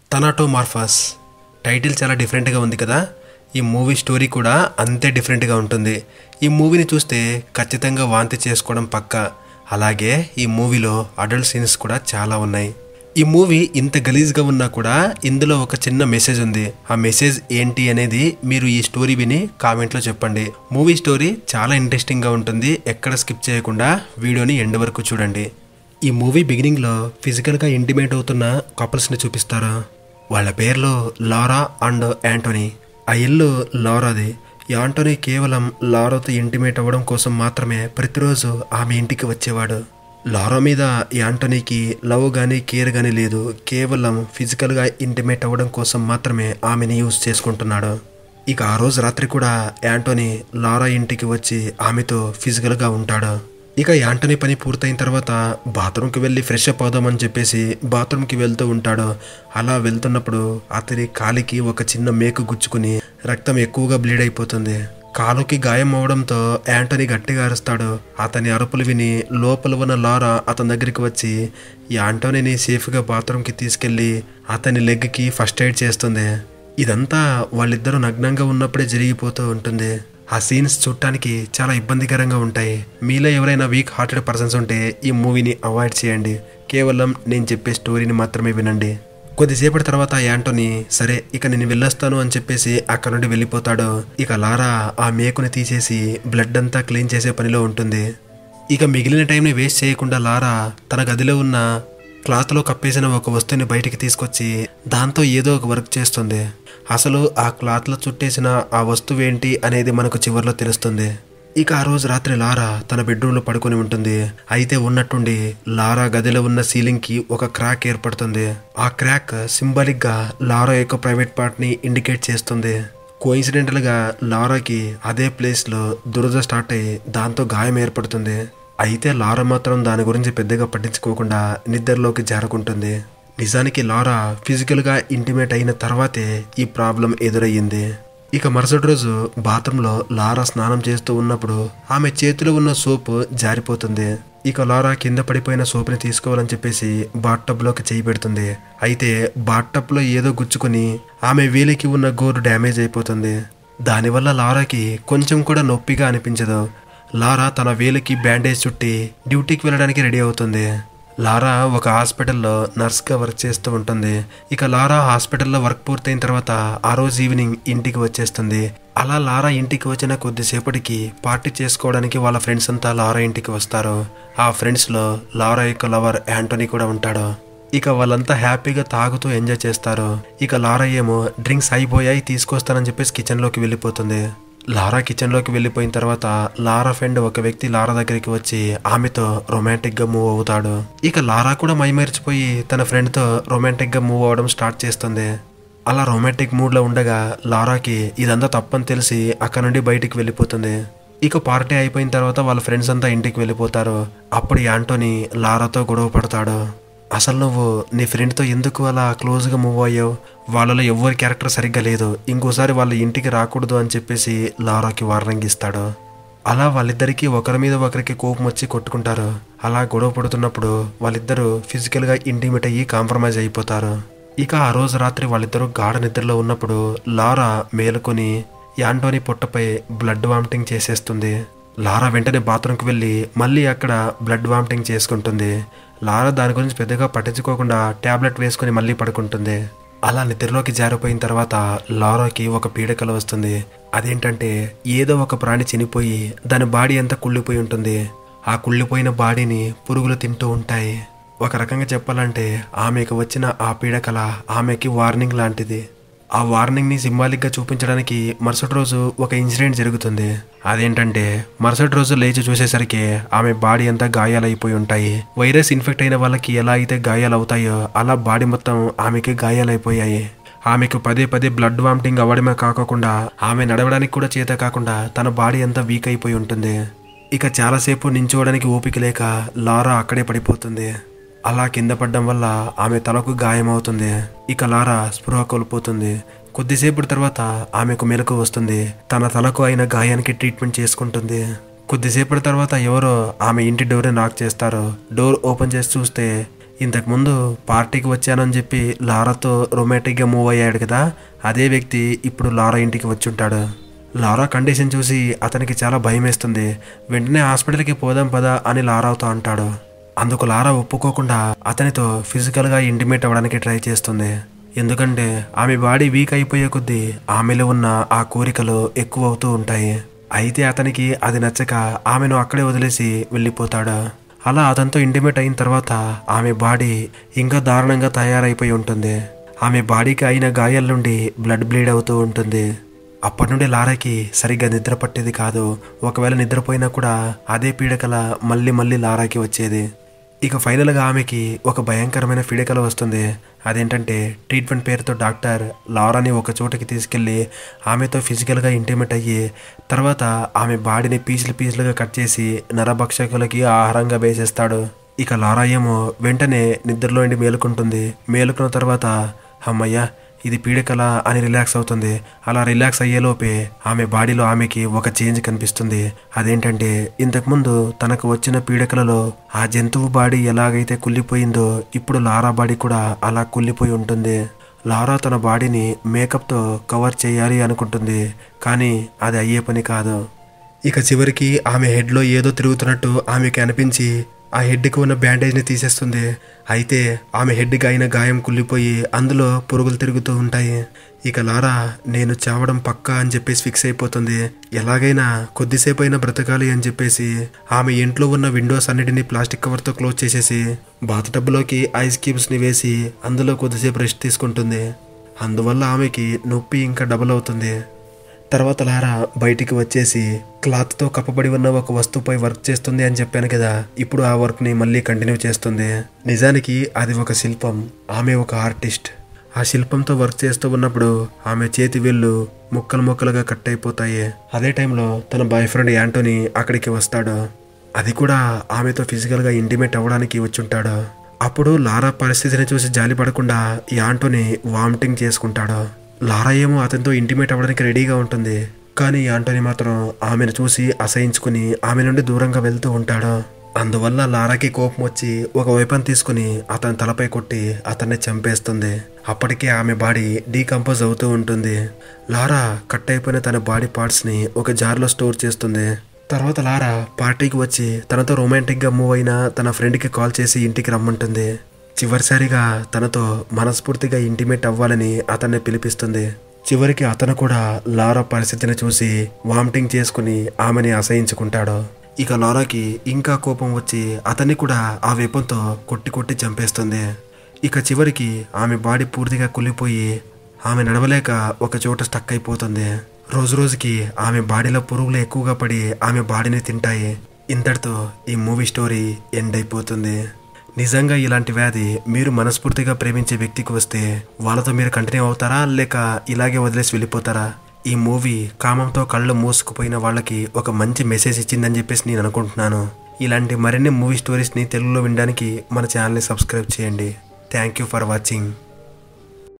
థనాటోమార్ఫస్ title చాలా డిఫరెంట్గా ఉంది కదా ఈ మూవీ స్టోరీ కూడా అంతే డిఫరెంట్గా ఉంటుంది ఈ మూవీని చూస్తే ఖచ్చితంగా వాంతి చేసుకోవడం పక్క అలాగే ఈ మూవీలో అడల్ట్ సీన్స్ కూడా చాలా ఉన్నాయి ఈ మూవీ ఇంత గలీజ్గా ఉన్నా కూడా ఇందులో ఒక చిన్న మెసేజ్ ఉంది ఆ మెసేజ్ ఏంటి అనేది మీరు ఈ స్టోరీ విని కామెంట్లో చెప్పండి మూవీ స్టోరీ చాలా ఇంట్రెస్టింగ్గా ఉంటుంది ఎక్కడ స్కిప్ చేయకుండా వీడియోని ఎండ్ వరకు చూడండి ఈ మూవీ బిగినింగ్లో ఫిజికల్గా ఇంటిమేట్ అవుతున్న కపుల్స్ని చూపిస్తారు వాళ్ళ పేర్లు లారా అండ్ యాంటోనీ ఆ ఇల్లు లారాది ఈ ఆంటోనీ కేవలం లారాతో ఇంటిమేట్ అవ్వడం కోసం మాత్రమే ప్రతిరోజు ఆమె ఇంటికి వచ్చేవాడు లారా మీద ఈ ఆంటోనీకి లవ్ కానీ కేర్ కానీ లేదు కేవలం ఫిజికల్గా ఇంటిమేట్ అవ్వడం కోసం మాత్రమే ఆమెని యూజ్ చేసుకుంటున్నాడు ఇక ఆ రోజు రాత్రి కూడా యాంటోనీ లారా ఇంటికి వచ్చి ఆమెతో ఫిజికల్గా ఉంటాడు ఇక యాంటనీ పని పూర్తయిన తర్వాత బాత్రూమ్కి వెళ్ళి ఫ్రెష్ అప్ అవుదామని చెప్పేసి బాత్రూమ్కి వెళ్తూ ఉంటాడు అలా వెళ్తున్నప్పుడు అతని కాలికి ఒక చిన్న మేకు గుచ్చుకుని రక్తం ఎక్కువగా బ్లీడ్ అయిపోతుంది కాలుకి గాయం అవడంతో యాంటనీ గట్టిగా అరుస్తాడు అతని అరుపులు విని లోపల ఉన్న లారా అతని దగ్గరికి వచ్చి ఈ యాంటోనీని సేఫ్గా బాత్రూమ్కి తీసుకెళ్లి అతని లెగ్కి ఫస్ట్ ఎయిడ్ చేస్తుంది ఇదంతా వాళ్ళిద్దరూ నగ్నంగా ఉన్నప్పుడే జరిగిపోతూ ఉంటుంది ఆ సీన్స్ చూడటానికి చాలా ఇబ్బందికరంగా ఉంటాయి మీలో ఎవరైనా వీక్ హార్టెడ్ పర్సన్స్ ఉంటే ఈ మూవీని అవాయిడ్ చేయండి కేవలం నేను చెప్పే స్టోరీని మాత్రమే వినండి కొద్దిసేపటి తర్వాత యాంటోనీ సరే ఇక నేను వెళ్ళొస్తాను అని చెప్పేసి అక్కడ నుండి వెళ్ళిపోతాడు ఇక లారా ఆ మేకుని తీసేసి బ్లడ్ అంతా క్లీన్ చేసే పనిలో ఉంటుంది ఇక మిగిలిన టైంని వేస్ట్ చేయకుండా లారా తన గదిలో ఉన్న క్లాత్లో కప్పేసిన ఒక వస్తువుని బయటికి తీసుకొచ్చి దాంతో ఏదో ఒక వర్క్ చేస్తుంది అసలు ఆ క్లాత్లో చుట్టేసిన ఆ వస్తువు ఏంటి అనేది మనకు చివరిలో తెలుస్తుంది ఇక ఆ రోజు రాత్రి లారా తన బెడ్రూమ్లో పడుకొని ఉంటుంది అయితే ఉన్నట్టుండి లారా గదిలో ఉన్న సీలింగ్కి ఒక క్రాక్ ఏర్పడుతుంది ఆ క్రాక్ సింబాలిక్గా లారా యొక్క ప్రైవేట్ పార్ట్ని ఇండికేట్ చేస్తుంది కోయిన్సిడెంటల్గా లారాకి అదే ప్లేస్లో దురద స్టార్ట్ అయ్యి దాంతో గాయం ఏర్పడుతుంది అయితే లారా మాత్రం దాని గురించి పెద్దగా పట్టించుకోకుండా నిద్రలోకి జారుకుంటుంది నిజానికి లారా ఫిజికల్గా ఇంటిమేట్ అయిన తర్వాతే ఈ ప్రాబ్లం ఎదురయ్యింది ఇక మరుసటి రోజు బాత్రూంలో లారా స్నానం చేస్తూ ఉన్నప్పుడు ఆమె చేతిలో ఉన్న సోపు జారిపోతుంది ఇక లారా కింద పడిపోయిన సోపుని తీసుకోవాలని చెప్పేసి బాట్ టబ్లోకి చేయి పెడుతుంది అయితే బాట్ టబ్లో ఏదో గుచ్చుకుని ఆమె వేలికి ఉన్న గోరు డ్యామేజ్ అయిపోతుంది దానివల్ల లారాకి కొంచెం కూడా నొప్పిగా అనిపించదు లారా తన వేలికి బ్యాండేజ్ చుట్టి డ్యూటీకి వెళ్ళడానికి రెడీ అవుతుంది లారా ఒక హాస్పిటల్లో నర్స్గా వర్క్ చేస్తూ ఉంటుంది ఇక లారా హాస్పిటల్లో వర్క్ పూర్తయిన తర్వాత ఆ రోజు ఈవినింగ్ ఇంటికి వచ్చేస్తుంది అలా లారా ఇంటికి వచ్చిన కొద్దిసేపటికి పార్టీ చేసుకోవడానికి వాళ్ళ ఫ్రెండ్స్ అంతా లారా ఇంటికి వస్తారు ఆ ఫ్రెండ్స్లో లారా యొక్క లవర్ యాంటోనీ కూడా ఉంటాడు ఇక వాళ్ళంతా హ్యాపీగా తాగుతూ ఎంజాయ్ చేస్తారు ఇక లారా ఏమో డ్రింక్స్ అయిపోయాయి తీసుకొస్తానని చెప్పేసి కిచెన్లోకి వెళ్ళిపోతుంది లారా కిచెన్లోకి వెళ్ళిపోయిన తర్వాత లారా ఫ్రెండ్ ఒక వ్యక్తి లారా దగ్గరికి వచ్చి ఆమెతో రొమాంటిక్గా మూవ్ అవుతాడు ఇక లారా కూడా మైమరిచిపోయి తన ఫ్రెండ్తో రొమాంటిక్గా మూవ్ అవడం స్టార్ట్ చేస్తుంది అలా రొమాంటిక్ మూడ్లో ఉండగా లారాకి ఇదంతా తప్పని తెలిసి అక్కడ నుండి బయటికి వెళ్ళిపోతుంది ఇక పార్టీ అయిపోయిన తర్వాత వాళ్ళ ఫ్రెండ్స్ అంతా ఇంటికి వెళ్ళిపోతారు అప్పుడు యాంటోనీ లారాతో గొడవ పడతాడు అసలు నువ్వు నీ ఫ్రెండ్తో ఎందుకు అలా క్లోజ్గా మూవ్ అయ్యావు వాళ్ళలో ఎవరి క్యారెక్టర్ సరిగ్గా లేదు ఇంకోసారి వాళ్ళ ఇంటికి రాకూడదు అని చెప్పేసి లారాకి వార్నింగ్ ఇస్తాడు అలా వాళ్ళిద్దరికీ ఒకరి మీద ఒకరికి కోపం వచ్చి కొట్టుకుంటారు అలా గొడవ పడుతున్నప్పుడు వాళ్ళిద్దరూ ఫిజికల్గా ఇంటిమేట్ అయ్యి కాంప్రమైజ్ అయిపోతారు ఇక ఆ రోజు రాత్రి వాళ్ళిద్దరూ గాఢ నిద్రలో ఉన్నప్పుడు లారా మేలుకొని యాంటోనీ పొట్టపై బ్లడ్ వామిటింగ్ చేసేస్తుంది లారా వెంటనే బాత్రూమ్కి వెళ్ళి మళ్ళీ అక్కడ బ్లడ్ వామిటింగ్ చేసుకుంటుంది లారా దాని గురించి పెద్దగా పట్టించుకోకుండా ట్యాబ్లెట్ వేసుకుని మళ్ళీ పడుకుంటుంది అలా నిద్రలోకి జారిపోయిన తర్వాత లారాకి ఒక పీడకల వస్తుంది అదేంటంటే ఏదో ఒక ప్రాణి చనిపోయి దాని బాడీ అంతా కుళ్ళిపోయి ఉంటుంది ఆ కుళ్ళిపోయిన బాడీని పురుగులు తింటూ ఉంటాయి ఒక రకంగా చెప్పాలంటే ఆమెకు వచ్చిన ఆ పీడకల ఆమెకి వార్నింగ్ లాంటిది ఆ వార్నింగ్ని సింబాలిక్గా చూపించడానికి మరుసటి రోజు ఒక ఇన్సిడెంట్ జరుగుతుంది అదేంటంటే మరుసటి రోజు లేచి చూసేసరికి ఆమె బాడీ అంతా గాయాలైపోయి ఉంటాయి వైరస్ ఇన్ఫెక్ట్ అయిన వాళ్ళకి ఎలా అయితే గాయాలు అవుతాయో అలా బాడీ మొత్తం ఆమెకి గాయాలైపోయాయి ఆమెకు పదే పదే బ్లడ్ వామిటింగ్ అవ్వడమే కాకుండా ఆమె నడవడానికి కూడా చేత కాకుండా తన బాడీ అంతా వీక్ అయిపోయి ఉంటుంది ఇక చాలాసేపు నించోవడానికి ఓపిక లేక లారా అక్కడే పడిపోతుంది అలా కింద పడ్డం వల్ల ఆమె తలకు గాయమవుతుంది ఇక లారా స్పృహ కోల్పోతుంది కొద్దిసేపటి తర్వాత ఆమెకు మెలకు వస్తుంది తన తలకు అయిన గాయానికి ట్రీట్మెంట్ చేసుకుంటుంది కొద్దిసేపటి తర్వాత ఎవరో ఆమె ఇంటి డోర్ని నాక్ చేస్తారు డోర్ ఓపెన్ చేసి చూస్తే ఇంతకుముందు పార్టీకి వచ్చానని చెప్పి లారాతో రొమాంటిక్గా మూవ్ అయ్యాడు కదా అదే వ్యక్తి ఇప్పుడు లారా ఇంటికి వచ్చి ఉంటాడు లారా కండిషన్ చూసి అతనికి చాలా భయం వేస్తుంది వెంటనే హాస్పిటల్కి పోదాం పదా అని లారాతో అంటాడు అందుకు లారా ఒప్పుకోకుండా అతనితో ఫిజికల్గా ఇంటిమేట్ అవ్వడానికి ట్రై చేస్తుంది ఎందుకంటే ఆమె బాడీ వీక్ అయిపోయే కొద్దీ ఆమెలో ఉన్న ఆ కోరికలు ఎక్కువ అవుతూ ఉంటాయి అయితే అతనికి అది నచ్చక ఆమెను అక్కడే వదిలేసి వెళ్ళిపోతాడు అలా అతనితో ఇంటిమేట్ అయిన తర్వాత ఆమె బాడీ ఇంకా దారుణంగా తయారైపోయి ఉంటుంది ఆమె బాడీకి అయిన గాయాల నుండి బ్లడ్ బ్లీడ్ అవుతూ ఉంటుంది అప్పటి నుండి లారాకి సరిగ్గా నిద్ర పట్టేది కాదు ఒకవేళ నిద్రపోయినా కూడా అదే పీడకల మళ్ళీ మళ్ళీ లారాకి వచ్చేది ఇక ఫైనల్గా ఆమెకి ఒక భయంకరమైన పీడకల వస్తుంది అదేంటంటే ట్రీట్మెంట్ పేరుతో డాక్టర్ లారాని ఒక చోటకి తీసుకెళ్ళి ఆమెతో ఫిజికల్గా ఇంటిమేట్ అయ్యి తర్వాత ఆమె బాడీని పీసులు పీసులుగా కట్ చేసి నరభక్షకులకి ఆహారంగా వేసేస్తాడు ఇక లారా ఏమో వెంటనే నిద్రలో నుండి మేలుకుంటుంది మేలుకున్న తర్వాత అమ్మయ్య ఇది పీడకల అని రిలాక్స్ అవుతుంది అలా రిలాక్స్ అయ్యేలోపే ఆమె బాడీలో ఆమెకి ఒక చేంజ్ కనిపిస్తుంది అదేంటంటే ఇంతకుముందు తనకు వచ్చిన పీడకలలో ఆ జంతువు బాడీ ఎలాగైతే కుళ్ళిపోయిందో ఇప్పుడు లారా బాడీ కూడా అలా కుళ్ళిపోయి ఉంటుంది లారా తన బాడీని మేకప్తో కవర్ చేయాలి అనుకుంటుంది కానీ అది అయ్యే పని కాదు ఇక చివరికి ఆమె హెడ్లో ఏదో తిరుగుతున్నట్టు ఆమెకి అనిపించి ఆ హెడ్కి ఉన్న బ్యాండేజ్ని తీసేస్తుంది అయితే ఆమె హెడ్కి అయిన గాయం కుళ్ళిపోయి అందులో పురుగులు తిరుగుతూ ఉంటాయి ఇక లారా నేను చావడం పక్కా అని చెప్పేసి ఫిక్స్ అయిపోతుంది ఎలాగైనా కొద్దిసేపు అయినా బ్రతకాలి అని చెప్పేసి ఆమె ఇంట్లో ఉన్న విండోస్ అన్నిటిని ప్లాస్టిక్ కవర్తో క్లోజ్ చేసేసి బాత్ టబ్లోకి ఐస్ క్యూబ్స్ని వేసి అందులో కొద్దిసేపు రెస్ట్ తీసుకుంటుంది అందువల్ల ఆమెకి నొప్పి ఇంకా డబుల్ అవుతుంది తర్వాత లారా బయటికి వచ్చేసి క్లాత్తో కప్పబడి ఉన్న ఒక వస్తువుపై వర్క్ చేస్తుంది అని చెప్పాను కదా ఇప్పుడు ఆ వర్క్ని మళ్ళీ కంటిన్యూ చేస్తుంది నిజానికి అది ఒక శిల్పం ఆమె ఒక ఆర్టిస్ట్ ఆ శిల్పంతో వర్క్ చేస్తూ ఉన్నప్పుడు ఆమె చేతి వేళ్ళు ముక్కలు ముక్కలుగా కట్ అయిపోతాయి అదే టైంలో తన బాయ్ ఫ్రెండ్ యాంటోనీ అక్కడికి వస్తాడు అది కూడా ఆమెతో ఫిజికల్గా ఇంటిమేట్ అవ్వడానికి వచ్చుంటాడు అప్పుడు లారా పరిస్థితిని చూసి జాలి పడకుండా ఈ ఆంటోని వామిటింగ్ చేసుకుంటాడు లారా ఏమో అతనితో ఇంటిమేట్ అవ్వడానికి రెడీగా ఉంటుంది కానీ ఆంటోని మాత్రం ఆమెను చూసి అసహించుకుని ఆమె నుండి దూరంగా వెళ్తూ ఉంటాడు అందువల్ల లారాకి కోపం వచ్చి ఒక వైపన్ తీసుకుని అతని తలపై కొట్టి అతన్ని చంపేస్తుంది అప్పటికే ఆమె బాడీ డీకంపోజ్ అవుతూ ఉంటుంది లారా కట్ అయిపోయిన తన బాడీ పార్ట్స్ని ఒక జార్లో స్టోర్ చేస్తుంది తర్వాత లారా పార్టీకి వచ్చి తనతో రొమాంటిక్గా మూవ్ అయిన తన ఫ్రెండ్కి కాల్ చేసి ఇంటికి రమ్మంటుంది చివరిసారిగా తనతో మనస్ఫూర్తిగా ఇంటిమేట్ అవ్వాలని అతన్ని పిలిపిస్తుంది చివరికి అతను కూడా లారా పరిస్థితిని చూసి వామిటింగ్ చేసుకుని ఆమెని అసహించుకుంటాడు ఇక లారాకి ఇంకా కోపం వచ్చి అతన్ని కూడా ఆ వెపంతో కొట్టి కొట్టి చంపేస్తుంది ఇక చివరికి ఆమె బాడీ పూర్తిగా కుళ్ళిపోయి ఆమె నడవలేక ఒక చోట స్టక్ అయిపోతుంది రోజు రోజుకి ఆమె బాడీలో పురుగులు ఎక్కువగా పడి ఆమె బాడీని తింటాయి ఇంతటితో ఈ మూవీ స్టోరీ ఎండ్ అయిపోతుంది నిజంగా ఇలాంటి వ్యాధి మీరు మనస్ఫూర్తిగా ప్రేమించే వ్యక్తికి వస్తే వాళ్ళతో మీరు కంటిన్యూ అవుతారా లేక ఇలాగే వదిలేసి వెళ్ళిపోతారా ఈ మూవీ కామంతో కళ్ళు మూసుకుపోయిన వాళ్ళకి ఒక మంచి మెసేజ్ ఇచ్చిందని చెప్పేసి నేను అనుకుంటున్నాను ఇలాంటి మరిన్ని మూవీ స్టోరీస్ని తెలుగులో వినడానికి మన ఛానల్ని సబ్స్క్రైబ్ చేయండి థ్యాంక్ యూ ఫర్ వాచింగ్